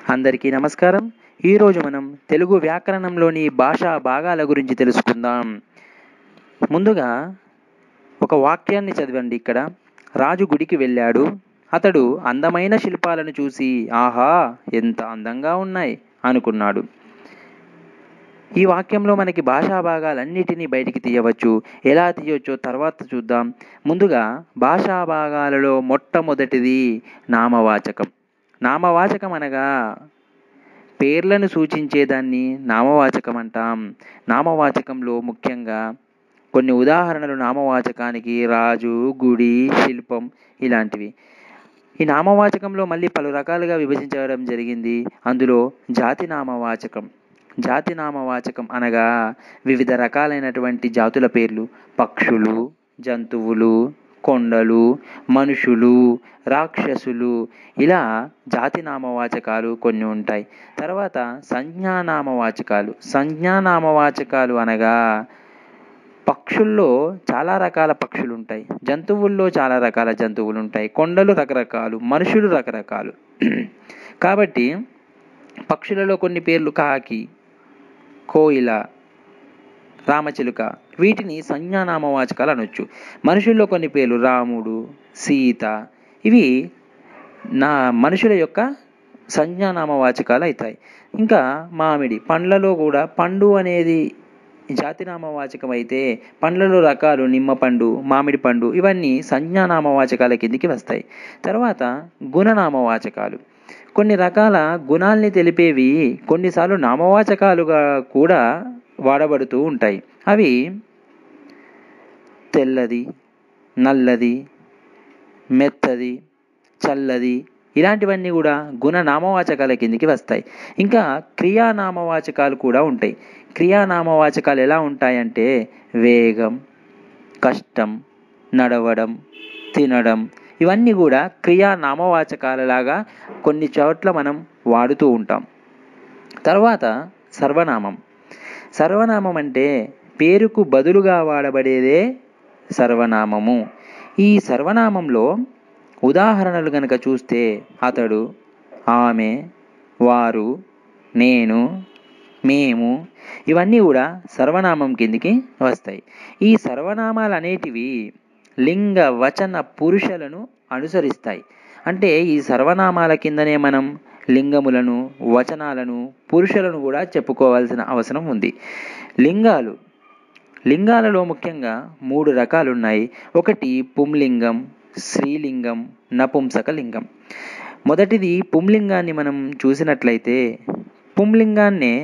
అందరికీ నమస్కారం ఈరోజు మనం తెలుగు వ్యాకరణంలోని భాషా భాగాల గురించి తెలుసుకుందాం ముందుగా ఒక వాక్యాన్ని చదవండి ఇక్కడ రాజు గుడికి వెళ్ళాడు అతడు అందమైన శిల్పాలను చూసి ఆహా ఎంత అందంగా ఉన్నాయి అనుకున్నాడు ఈ వాక్యంలో మనకి భాషా భాగాలన్నిటినీ బయటికి తీయవచ్చు ఎలా తీయవచ్చో తర్వాత చూద్దాం ముందుగా భాషా భాగాలలో మొట్టమొదటిది నామవాచకం నామవాచకం అనగా పేర్లను సూచించేదాన్ని నామవాచకం అంటాం నామవాచకంలో ముఖ్యంగా కొన్ని ఉదాహరణలు నామవాచకానికి రాజు గుడి శిల్పం ఇలాంటివి ఈ నామవాచకంలో మళ్ళీ పలు రకాలుగా విభజించడం జరిగింది అందులో జాతి నామవాచకం జాతి నామవాచకం అనగా వివిధ రకాలైనటువంటి జాతుల పేర్లు పక్షులు జంతువులు కొండలు మనుషులు రాక్షసులు ఇలా జాతి నామవాచకాలు కొన్ని ఉంటాయి తర్వాత సంజ్ఞానామవాచకాలు సంజ్ఞానామవాచకాలు అనగా పక్షుల్లో చాలా రకాల పక్షులు ఉంటాయి జంతువుల్లో చాలా రకాల జంతువులు ఉంటాయి కొండలు రకరకాలు మనుషులు రకరకాలు కాబట్టి పక్షులలో కొన్ని పేర్లు కాకి కోయిల రామచిలుక వీటిని సంజ్ఞానామవాచకాలు అనొచ్చు మనుషుల్లో కొన్ని పేర్లు రాముడు సీత ఇవి నా మనుషుల యొక్క సంజ్ఞానామవాచకాలు అవుతాయి ఇంకా మామిడి పండ్లలో కూడా పండు అనేది జాతినామవాచకం అయితే పండ్లలో రకాలు నిమ్మ పండు మామిడి పండు ఇవన్నీ సంజ్ఞానామవాచకాల కిందికి వస్తాయి తర్వాత గుణనామవాచకాలు కొన్ని రకాల గుణాల్ని తెలిపేవి కొన్నిసార్లు నామవాచకాలుగా కూడా వాడబడుతూ ఉంటాయి అవి తెల్లది నల్లది మెత్తది చల్లది ఇలాంటివన్నీ కూడా గుణ నామవాచకాల కిందికి వస్తాయి ఇంకా క్రియానామవాచకాలు కూడా ఉంటాయి క్రియానామవాచకాలు ఎలా ఉంటాయంటే వేగం కష్టం నడవడం తినడం ఇవన్నీ కూడా క్రియా నామవాచకాలలాగా కొన్ని చోట్ల మనం వాడుతూ ఉంటాం తర్వాత సర్వనామం సర్వనామం అంటే పేరుకు బదులుగా వాడబడేదే సర్వనామము ఈ సర్వనామంలో ఉదాహరణలు గనక చూస్తే అతడు ఆమె వారు నేను మేము ఇవన్నీ కూడా సర్వనామం కిందికి వస్తాయి ఈ సర్వనామాలు అనేటివి లింగ వచన పురుషులను అనుసరిస్తాయి అంటే ఈ సర్వనామాల కిందనే మనం లింగములను వచనాలను పురుషులను కూడా చెప్పుకోవాల్సిన అవసరం ఉంది లింగాలు లింగాలలో ముఖ్యంగా మూడు రకాలు ఉన్నాయి ఒకటి పుంలింగం స్త్రీలింగం నపుంసక లింగం మొదటిది పుంలింగాన్ని మనం చూసినట్లయితే పుంలింగాన్నే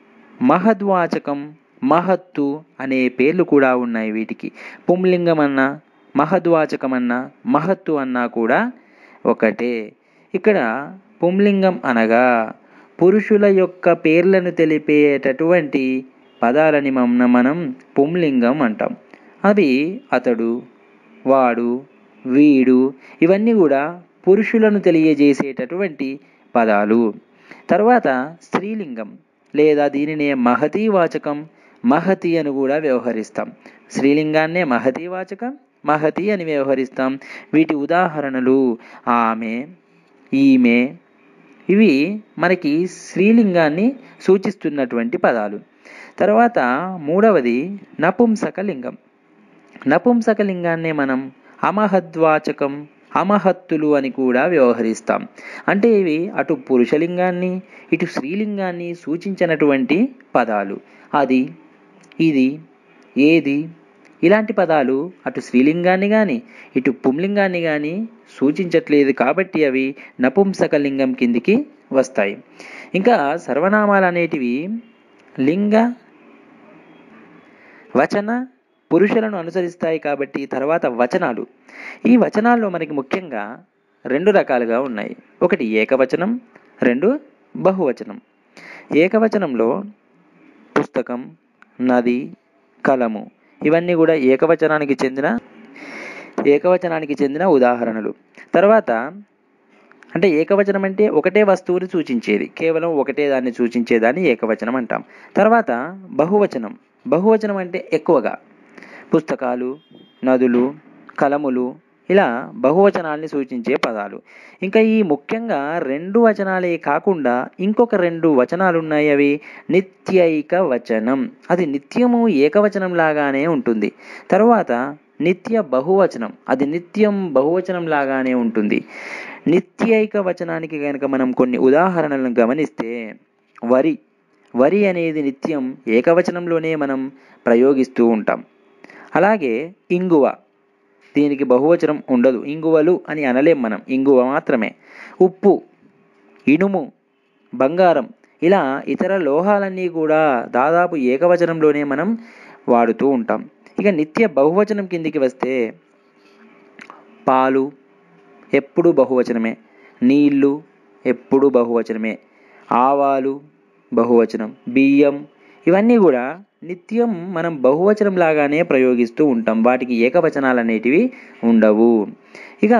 మహద్వాచకం మహత్తు అనే పేర్లు కూడా ఉన్నాయి వీటికి పుంలింగం అన్నా మహద్వాచకం అన్నా మహత్తు అన్నా కూడా ఒకటే ఇక్కడ పుంలింగం అనగా పురుషుల యొక్క పేర్లను తెలిపేటటువంటి పదాలని మనం మనం పుంలింగం అంటాం అవి అతడు వాడు వీడు ఇవన్నీ కూడా పురుషులను తెలియజేసేటటువంటి పదాలు తర్వాత స్త్రీలింగం లేదా దీనినే మహతీ వాచకం మహతి అని కూడా వ్యవహరిస్తాం స్త్రీలింగాన్నే మహతీ వాచకం మహతి అని వ్యవహరిస్తాం వీటి ఉదాహరణలు ఆమె ఈమె ఇవి మనకి స్త్రీలింగాన్ని సూచిస్తున్నటువంటి పదాలు తర్వాత మూడవది నపుంసక లింగం నపుంసక లింగాన్నే మనం అమహద్వాచకం అమహత్తులు అని కూడా వ్యవహరిస్తాం అంటే ఇవి అటు పురుషలింగాన్ని ఇటు స్త్రీలింగాన్ని సూచించినటువంటి పదాలు అది ఇది ఏది ఇలాంటి పదాలు అటు స్త్రీలింగాన్ని కానీ ఇటు పుంలింగాన్ని కానీ సూచించట్లేదు కాబట్టి అవి నపుంసక లింగం కిందికి వస్తాయి ఇంకా సర్వనామాలు అనేటివి లింగ వచన పురుషులను అనుసరిస్తాయి కాబట్టి తర్వాత వచనాలు ఈ వచనాల్లో మనకి ముఖ్యంగా రెండు రకాలుగా ఉన్నాయి ఒకటి ఏకవచనం రెండు బహువచనం ఏకవచనంలో పుస్తకం నది కలము ఇవన్నీ కూడా ఏకవచనానికి చెందిన ఏకవచనానికి చెందిన ఉదాహరణలు తర్వాత అంటే ఏకవచనం అంటే ఒకటే వస్తువుని సూచించేది కేవలం ఒకటే దాన్ని సూచించేదాన్ని ఏకవచనం అంటాం తర్వాత బహువచనం బహువచనం అంటే ఎక్కువగా పుస్తకాలు నదులు కలములు ఇలా బహువచనాల్ని సూచించే పదాలు ఇంకా ఈ ముఖ్యంగా రెండు వచనాలే కాకుండా ఇంకొక రెండు వచనాలు ఉన్నాయి అవి నిత్యైక వచనం అది నిత్యము ఏకవచనం లాగానే ఉంటుంది తర్వాత నిత్య బహువచనం అది నిత్యం బహువచనం లాగానే ఉంటుంది నిత్యైక వచనానికి కనుక మనం కొన్ని ఉదాహరణలను గమనిస్తే వరి వరి అనేది నిత్యం ఏకవచనంలోనే మనం ప్రయోగిస్తూ ఉంటాం అలాగే ఇంగువ దీనికి బహువచనం ఉండదు ఇంగువలు అని అనలేం మనం ఇంగువ మాత్రమే ఉప్పు ఇనుము బంగారం ఇలా ఇతర లోహాలన్నీ కూడా దాదాపు ఏకవచనంలోనే మనం వాడుతూ ఉంటాం ఇక నిత్య బహువచనం కిందికి వస్తే పాలు ఎప్పుడు బహువచనమే నీళ్ళు ఎప్పుడు బహువచనమే ఆవాలు బహువచనం బియ్యం ఇవన్నీ కూడా నిత్యం మనం బహువచనం లాగానే ప్రయోగిస్తూ ఉంటాం వాటికి ఏకవచనాలు అనేటివి ఉండవు ఇక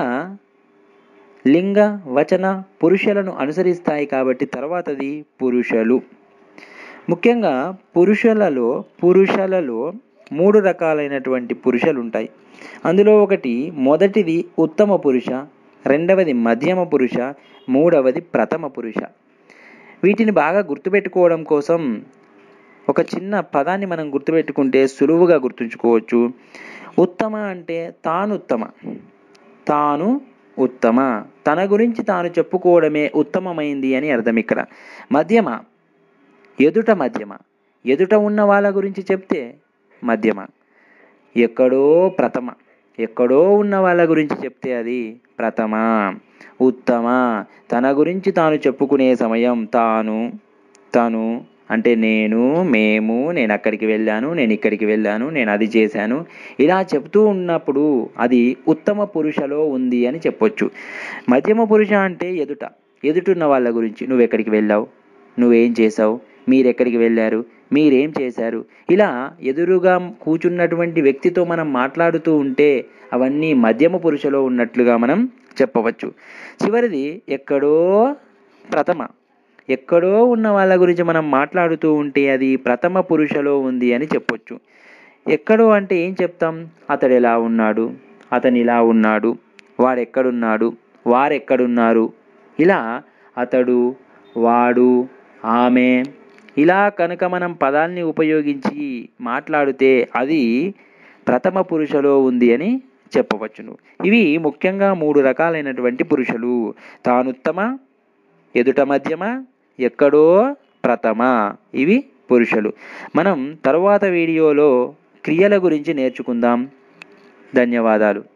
లింగ వచన పురుషులను అనుసరిస్తాయి కాబట్టి తర్వాతది పురుషులు ముఖ్యంగా పురుషులలో పురుషులలో మూడు రకాలైనటువంటి పురుషులు ఉంటాయి అందులో ఒకటి మొదటిది ఉత్తమ పురుష రెండవది మధ్యమ పురుష మూడవది ప్రథమ పురుష వీటిని బాగా గుర్తుపెట్టుకోవడం కోసం ఒక చిన్న పదాన్ని మనం గుర్తుపెట్టుకుంటే సులువుగా గుర్తుంచుకోవచ్చు ఉత్తమ అంటే తాను ఉత్తమ తాను ఉత్తమ తన గురించి తాను చెప్పుకోవడమే ఉత్తమమైంది అని అర్థం ఇక్కడ మధ్యమ ఎదుట మధ్యమ ఎదుట ఉన్న వాళ్ళ గురించి చెప్తే మధ్యమ ఎక్కడో ప్రథమ ఎక్కడో ఉన్న వాళ్ళ గురించి చెప్తే అది ప్రథమ ఉత్తమ తన గురించి తాను చెప్పుకునే సమయం తాను తను అంటే నేను మేము నేను అక్కడికి వెళ్ళాను నేను ఇక్కడికి వెళ్ళాను నేను అది చేశాను ఇలా చెప్తూ ఉన్నప్పుడు అది ఉత్తమ పురుషలో ఉంది అని చెప్పొచ్చు మధ్యమ పురుష అంటే ఎదుట ఎదుటున్న వాళ్ళ గురించి నువ్వు ఎక్కడికి వెళ్ళావు నువ్వేం చేసావు మీరెక్కడికి వెళ్ళారు మీరేం చేశారు ఇలా ఎదురుగా కూర్చున్నటువంటి వ్యక్తితో మనం మాట్లాడుతూ ఉంటే అవన్నీ మధ్యమ పురుషలో ఉన్నట్లుగా మనం చెప్పవచ్చు చివరిది ఎక్కడో ప్రథమ ఎక్కడో ఉన్న వాళ్ళ గురించి మనం మాట్లాడుతూ ఉంటే అది ప్రథమ పురుషలో ఉంది అని చెప్పొచ్చు ఎక్కడో అంటే ఏం చెప్తాం అతడు ఎలా ఉన్నాడు అతను ఇలా ఉన్నాడు వాడెక్కడున్నాడు వారెక్కడున్నారు ఇలా అతడు వాడు ఆమె ఇలా కనుక మనం పదాల్ని ఉపయోగించి మాట్లాడితే అది ప్రథమ పురుషలో ఉంది అని చెప్పవచ్చును ఇవి ముఖ్యంగా మూడు రకాలైనటువంటి పురుషులు తానుత్తమ ఎదుట మధ్యమ ఎక్కడో ప్రథమ ఇవి పురుషులు మనం తరువాత వీడియోలో క్రియల గురించి నేర్చుకుందాం ధన్యవాదాలు